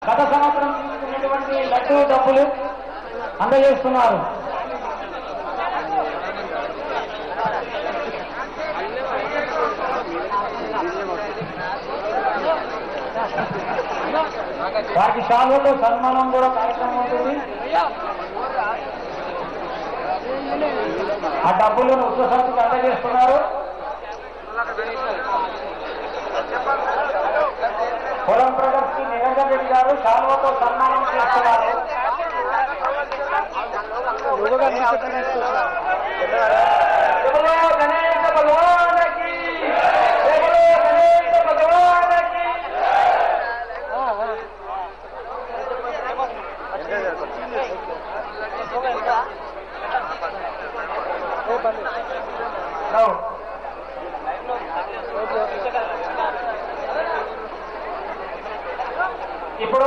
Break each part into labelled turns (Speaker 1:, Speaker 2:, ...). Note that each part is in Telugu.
Speaker 1: గత సంవత్సరం తీసుకున్నటువంటి లడ్డు డబ్బులు అందజేస్తున్నారు వారికి షాల్వతో సన్మానం కూడా కార్యక్రమం ఉంటుంది ఆ డబ్బులను ఉత్సవానికి అందజేస్తున్నారు పొలం బ్రదర్స్ కి నిరంజన్ రెడ్డి గారు షాల్వతో సన్మానం చేస్తున్నారు జయబలో గణేశ భగవానకి జయబలో గణేశ భగవానకి అవును. ఇప్పుడు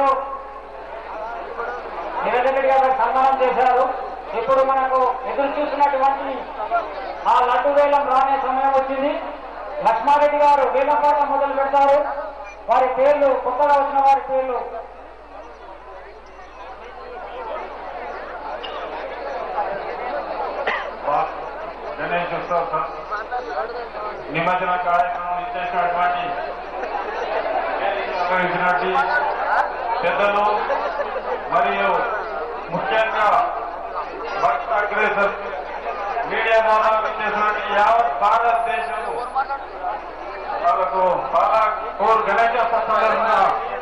Speaker 1: నిరంజన్ రెడ్డి గారు సన్మానం చేశారు ఇప్పుడు మనకు ఎదురు చూస్తున్నటువంటి ఆ లడ్డు వేలం రానే సమయం వచ్చింది లక్ష్మారెడ్డి గారు వేలం పాట మొదలు పెడతారు వారి పేర్లు కొత్తగా వచ్చిన వారి పేర్లు
Speaker 2: గణేష్ ఉత్సవ్ స- నిమజ్జన కార్యక్రమం ఇచ్చేసినటువంటి నిర్వహించినటువంటి పెద్దలు మరియు ముఖ్యంగా భక్త అగ్రేసర్ మీడియా ద్వారా ఇచ్చేసినటువంటి యావత్ భారతదేశం వాళ్ళకు బాలాపూర్ గణేశోత్సవ సందర్భంగా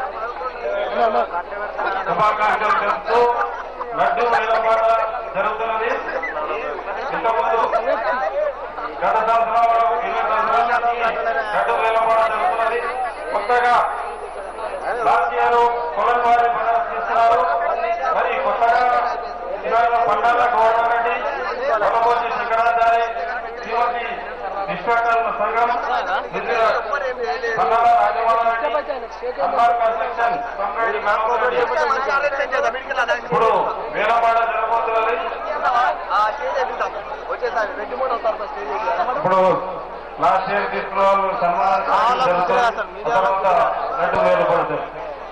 Speaker 2: శుభాకాంక్షలు తెలుపుతూ లడ్డు వేలపాట జరుగుతున్నది ఇంతకుముందు గత సంవత్సరాలు ఇరవై సంవత్సరాల లడ్డు వేలపాట జరుగుతున్నది కొత్తగా లాస్ట్ ఇయర్ పొలం వారి ప్రదర్శిస్తున్నారు మరి కొత్తగా ఇవాళ పండాల గవర్నమెంట్ కొలబోజి శంకరాచారి శ్రీమతి విశ్వకర్మ సంఘం నిధుల పండాల రాజమోహన్ అంబార్ కన్స్ట్రక్షన్ సంగారెడ్డి గ్రామ ఇప్పుడు వేలపాట జరగబోతున్నది
Speaker 3: వచ్చేసారి రెడ్డి మూడు అవుతారు ఫస్ట్
Speaker 2: ఇప్పుడు లాస్ట్ ఇయర్ తీసుకున్న వాళ్ళు సన్మానం జరుగుతుంది తర్వాత రెండు వేలు పడుతుంది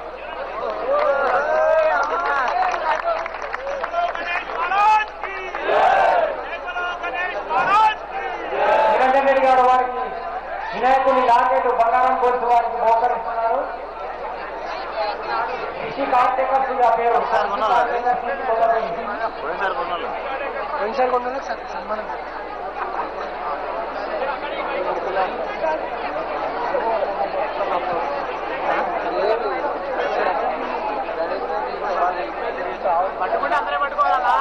Speaker 1: నిరంజన్ రెడ్డి గారు వారికి వినాయకుడి లాకెట్ బంగారం కొలిసి వారికి మోకరిస్తున్నారు రిషి కార్తీకర్స్ గా పేరు
Speaker 3: పోయినసారి కొన్నాను పోయినసారి కొన్నాను సన్మానం పట్టుకుంటే అందరే పట్టుకోవాలా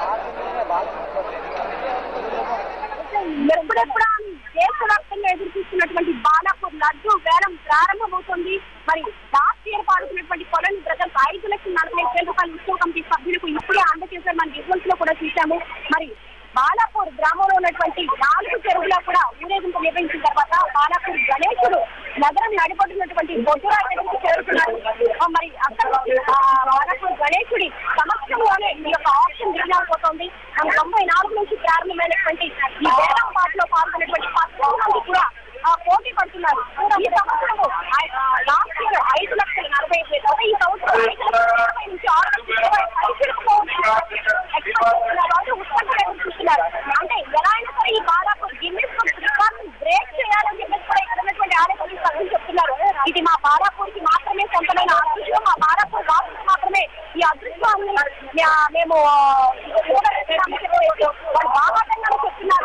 Speaker 4: ఎప్పుడెప్పుడు దేశవ్యాప్తంగా ఎదురు చూస్తున్నటువంటి బాలాపూర్ లడ్డు వేలం ప్రారంభమవుతుంది మరి లాస్ట్ ఇయర్ పాడుతున్నటువంటి కొలని బ్రదర్స్ ఐదు లక్షల నలభై ఐదు వేల రూపాయల ఉత్సవ కమిటీ సభ్యులకు ఇప్పుడే అందజేశారు మన విజువల్స్ లో కూడా చూశాము మరి బాలాపూర్ గ్రామంలో ఉన్నటువంటి నాలుగు చెరువులో కూడా ఊరేగింపు నిర్వహించిన తర్వాత బాలాపూర్ గణేశుడు నగరం నడిపడుతున్నటువంటి బొడ్డురా దగ్గరికి చేరుతున్నారు ఆ, మరి అక్కడ ఆ, బాలాపూర్ గణేశుడి సమక్షంలోనే ఈ యొక్క ఆప్షన్ దిగిపోతోంది మన తొంభై నాలుగు నుంచి ప్రారంభమైనటువంటి ఈ వేలం పాటలో పాల్గొనేటువంటి పదకొండు మంది కూడా ఆ, పోటీ పడుతున్నారు ఈ సంవత్సరం లాస్ట్ ఇయర్ ఐదు లక్షల నలభై ఐదు వేలు ఈ సంవత్సరం ఐదు లక్షల ఇరవై నుంచి ఆరు లక్షల ఇరవై పైసలకు పోవచ్చు. ఎక్స్పెక్ట్ చేస్తున్నారు. అందరూ ఉత్కంఠగా ఎదురు చూస్తున్నారు. అంటే ఎలా అయినా సరే ఈ Balapur Guinness book record break చేయాలని చెప్పేసి కూడా ఇక్కడ ఉన్నటువంటి ఆరోగ్య సభ్యులు చెప్తున్నారు ఇది మా బాలాపూర్ కి మాత్రమే సొంతమైన అదృష్టం మా బాలాపూర్ రాష్ట్రం మాత్రమే ఈ అదృష్టాన్ని మే- మేము చూడగలుగుతున్నామని చెప్పేసి వాళ్ళు బాహాటంగానే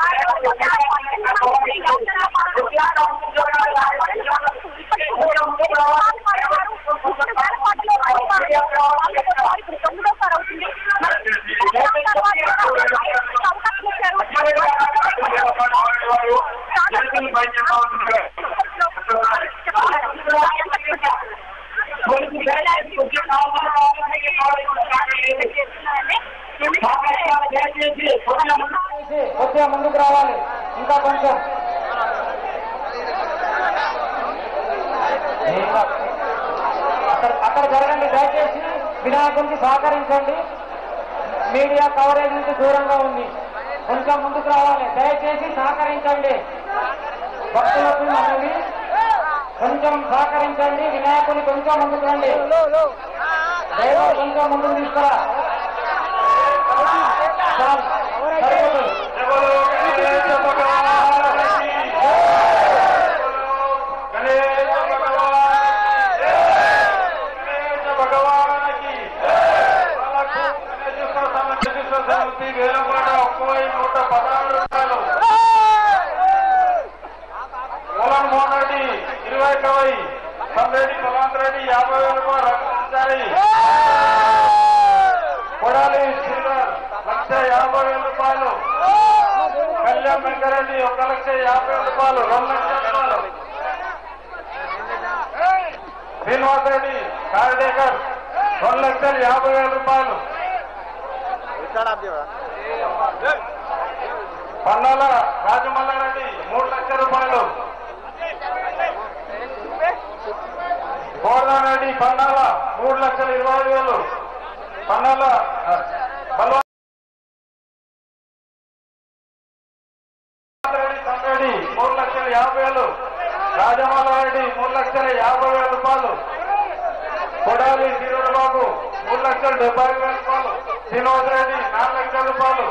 Speaker 4: చెప్తున్నారు తొమ్మిదోసారి అవుతుంది
Speaker 1: కొద్దిగా ముందుకు రావాలి ఇంకా కొంచెం అక్కడ అక్కడ జరగండి దయచేసి వినాయకునికి సహకరించండి మీడియా కవరేజ్ నుంచి దూరంగా ఉంది కొంచెం ముందుకు రావాలి దయచేసి సహకరించండి భక్తులకు మనవి కొంచెం సహకరించండి వినాయకుని కొంచెం ముందుకు రండి డ్రైవర్ కొంచెం ముందు తీసుకురా చాలు. సరిపోతుంది.
Speaker 2: జగలో గణేశ భగవానికి గణేశ భగవానికి గణేశ భగవానికి గణేశ్వర సమితి సమితి వేలపాట ఒక్కవై నూట పదహారు రూపాయలు మోహన్ మోహన్ రెడ్డి ఇరవై కవై సమ్రెడ్డి పలాంత్ రెడ్డి యాభై వేల రూపాయలు రక్షించాలి కొడాలి శ్రీధర్ లక్ష యాభై వేల రూపాయలు కళ్యాణ్ వెంకరెడ్డి ఒక లక్ష యాభై వేల రూపాయలు రెండు లక్షల రూపాయలు శ్రీనివాస్ రెడ్డి కార్డేకర్ రెండు లక్షల యాభై వేల రూపాయలు పన్నాల రాజమల్లారెడ్డి మూడు లక్షల రూపాయలు గోవర్ధన్ రెడ్డి పన్నాల మూడు లక్షల ఇరవై ఐదు వేలు పన్నాల ఆ, బల్వ రెడ్డి సంగారెడ్డి మూడు లక్షల యాభై వేలు రాజమల్లారెడ్డి మూడు లక్షల యాభై వేల రూపాయలు కొడాలి శ్రీరాడు బాబు మూడు లక్షల డెబ్బై ఐదు వేల రూపాయలు శ్రీనివాస్ రెడ్డి నాలుగు లక్షల రూపాయలు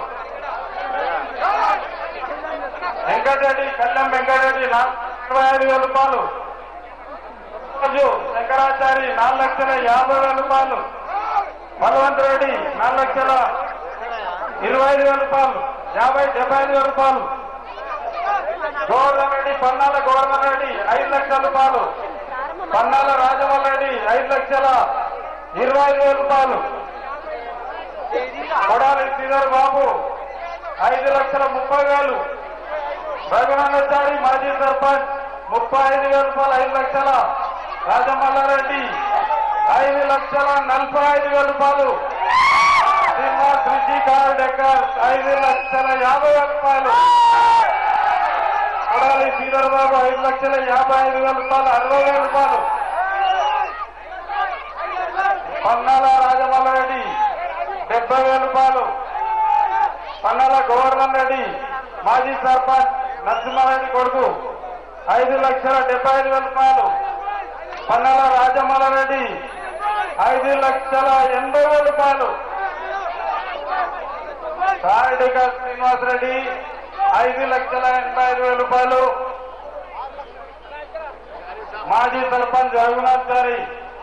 Speaker 2: వెంకటరెడ్డి కళ్యాణ్ వెంకటరెడ్డి నాలుగు ఇరవై ఐదు వేల రూపాయలు రాజు శంకరాచారి నాలుగు లక్షల యాభై వేల రూపాయలు బలవంత్ రెడ్డి నాలుగు లక్షల ఇరవై ఐదు వేల రూపాయలు యాభై డెబ్బై ఐదు వేల రూపాయలు గోవర్ధన్ రెడ్డి పన్నాల గోవర్ధన్ రెడ్డి ఐదు లక్షల రూపాయలు పన్నాల రాజమల్ రెడ్డి ఐదు లక్షల ఇరవై ఐదు వేల రూపాయలు కొడాలి శ్రీధర్ బాబు ఐదు లక్షల ముప్పై వేలు రఘునందాచారి మాజీ సర్పంచ్ ముప్పై ఐదు వేల రూపాయలు ఐదు లక్షల రాజమల్లారెడ్డి ఐదు లక్షల నలభై ఐదు వేల రూపాయలు శ్రీనివాస్ రుచి కారు డెక్కర్ ఐదు లక్షల యాభై వేల రూపాయలు కొడాలి శ్రీధర్ బాబు ఐదు లక్షల యాభై ఐదు వేల రూపాయలు అరవై వేల రూపాయలు పన్నాల రాజమల్లారెడ్డి డెబ్బై వేల రూపాయలు పన్నాల గోవర్ధన్ రెడ్డి మాజీ సర్పంచ్ నరసింహారెడ్డి కొడుకు ఐదు లక్షల డెబ్బై ఐదు వేల రూపాయలు పన్నాల రాజమల్లారెడ్డి ఐదు లక్షల ఎనభై వేల రూపాయలు సారడిక శ్రీనివాసరెడ్డి ఐదు లక్షల ఎనభై ఐదు వేల రూపాయలు మాజీ సర్పంచ్ రఘునాథ్ గారి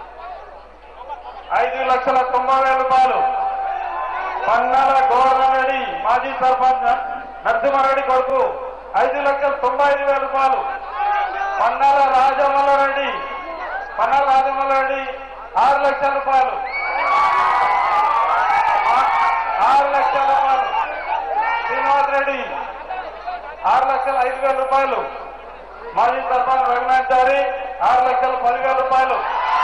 Speaker 2: ఐదు లక్షల తొంభై వేల రూపాయలు పన్నాల గోవర్ధన్ రెడ్డి మాజీ సర్పంచ్ నరసింహారెడ్డి కొడుకు ఐదు లక్షల తొంభై ఐదు వేల రూపాయలు పన్నాల రాజమల్లారెడ్డి పన్నాల రాజమల్లారెడ్డి ఆరు లక్షల రూపాయలు ఆ- ఆరు లక్షల రూపాయలు శ్రీనివాస్ రెడ్డి ఆరు లక్షల ఐదు వేల రూపాయలు మాజీ సర్పంచ్ రఘునాథ్ చారి ఆరు లక్షల పదివేల రూపాయలు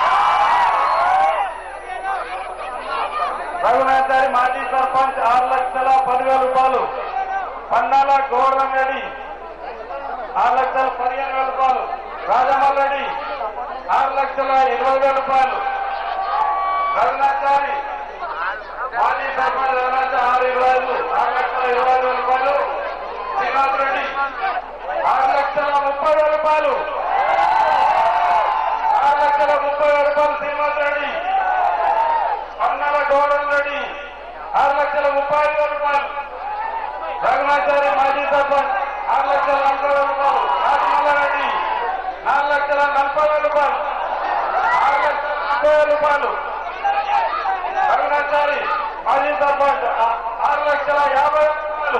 Speaker 2: రఘునాథారి మాజీ సర్పంచ్ ఆరు లక్షల పదివేల రూపాయలు పన్నాల గోవర్ధన్ రెడ్డి ఆరు లక్షల పదిహేను వేల రూపాయలు రాజమల్ రెడ్డి ఆరు లక్షల ఇరవై వేల రూపాయలు రఘునాథారి మాజీ సర్పంచ్ రఘునాథ్ ఆరు ఇరవై ఐదు ఆరు లక్షల ఇరవై ఐదు వేల రూపాయలు శ్రీనాథ్ రెడ్డి ఆరు లక్షల ముప్పై వేల రూపాయలు ఆరు లక్షల ముప్పై వేల రూపాయలు శ్రీనివాస్ రెడ్డి పన్నాల గౌరవ్ రెడ్డి ఆరు లక్షల ముప్పై ఐదు వేల రూపాయలు రఘునాచారి మాజీ సర్పంచ్ ఆరు లక్షల నలభై వేల రూపాయలు రాజమల్లారెడ్డి నాలుగు లక్షల నలభై వేల రూపాయలు ఆరు లక్షల నలభై వేల రూపాయలు రఘునాచారి మాజీ సర్పంచ్ ఆ- ఆరు లక్షల యాభై వేల రూపాయలు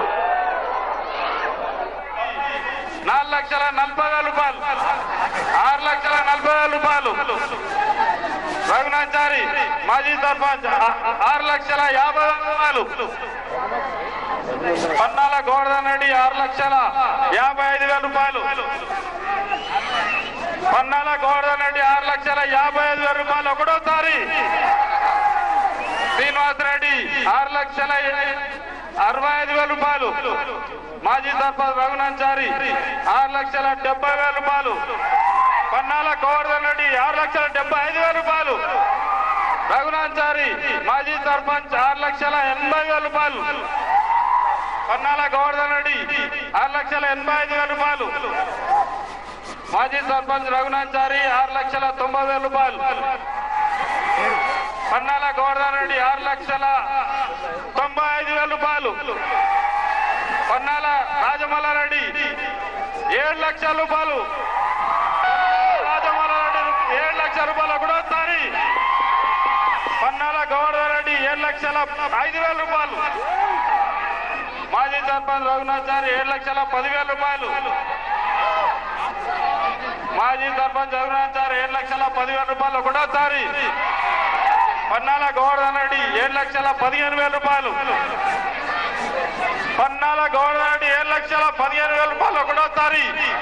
Speaker 2: నాలుగు లక్షల నలభై వేల రూపాయలు ఆరు లక్షల నలభై వేల రూపాయలు రఘునాథారి మాజీ సర్పంచ్ ఆ- ఆరు లక్షల యాభై వేల రూపాయలు పన్నాల గోవర్ధన్ రెడ్డి ఆరు లక్షల యాభై ఐదు వేల రూపాయలు పన్నాల గోవర్ధన్ రెడ్డి ఆరు లక్షల యాభై ఐదు వేల రూపాయలు ఒకటోసారి శ్రీనివాస్ రెడ్డి ఆరు లక్షల అరవై ఐదు వేల రూపాయలు మాజీ సర్పంచ్ రఘునాథారి ఆరు లక్షల డెబ్బై వేల రూపాయలు పన్నాల గోవర్ధన్ రెడ్డి ఆరు లక్షల డెబ్బై ఐదు వేల రూపాయలు రఘునాథారి మాజీ సర్పంచ్ ఆరు లక్షల ఎనభై వేల రూపాయలు పన్నాల గోవర్ధన్ రెడ్డి ఆరు లక్షల ఎనభై ఐదు వేల రూపాయలు మాజీ సర్పంచ్ రఘునాథారి ఆరు లక్షల తొంభై వేల రూపాయలు పన్నాల గోవర్ధన్ రెడ్డి ఆరు లక్షల తొంభై ఐదు వేల రూపాయలు పన్నాల రాజమల్లారెడ్డి ఏడు లక్షల రూపాయలు రాజమల్లారెడ్డి ఏడు లక్షల రూపాయలు ఒకటోసారి పన్నాల గోవర్ధన్ రెడ్డి ఏడు లక్షల ఐదు వేల రూపాయలు మాజీ సర్పంచ్ రఘునాథారి ఏడు లక్షల పదివేల రూపాయలు మాజీ సర్పంచ్ రఘునాథారి ఏడు లక్షల పదివేల రూపాయలు ఒకటోసారి పన్నాల గోవర్ధన్ రెడ్డి ఏడు లక్షల పదిహేను వేల రూపాయలు పన్నాల గోవర్ధన్ రెడ్డి ఏడు లక్షల పదిహేను వేల రూపాయలు ఒకటోసారి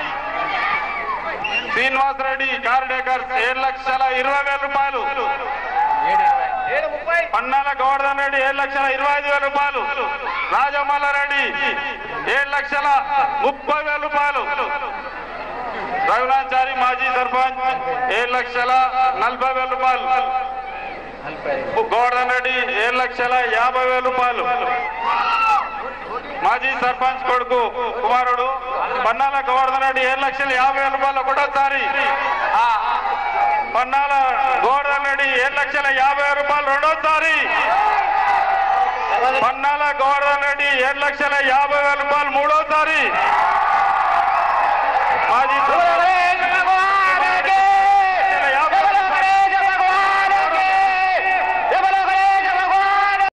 Speaker 2: శ్రీనివాస్ రెడ్డి కార్డేకర్ ఏడు లక్షల ఇరవై వేల రూపాయలు పన్నాల గోవర్ధన్ రెడ్డి ఏడు లక్షల ఇరవై ఐదు వేల రూపాయలు రాజమల్లారెడ్డి ఏడు లక్షల ముప్పై వేల రూపాయలు రఘునాథారి మాజీ సర్పంచ్ ఏడు లక్షల నలభై వేల రూపాయలు గోవర్ధన్ రెడ్డి ఏడు లక్షల యాభై వేల రూపాయలు మాజీ సర్పంచ్ కొడుకు కుమారుడు పన్నాల గోవర్ధన్ రెడ్డి ఏడు లక్షల యాభై వేల రూపాయలు ఒకటోసారి పన్నాల గోవర్ధన్ రెడ్డి ఏడు లక్షల యాభై వేల రూపాయలు రెండోసారి పన్నాల గోవర్ధన్ రెడ్డి ఏడు లక్షల యాభై వేల రూపాయలు మూడోసారి మాజీ సర్పంచ్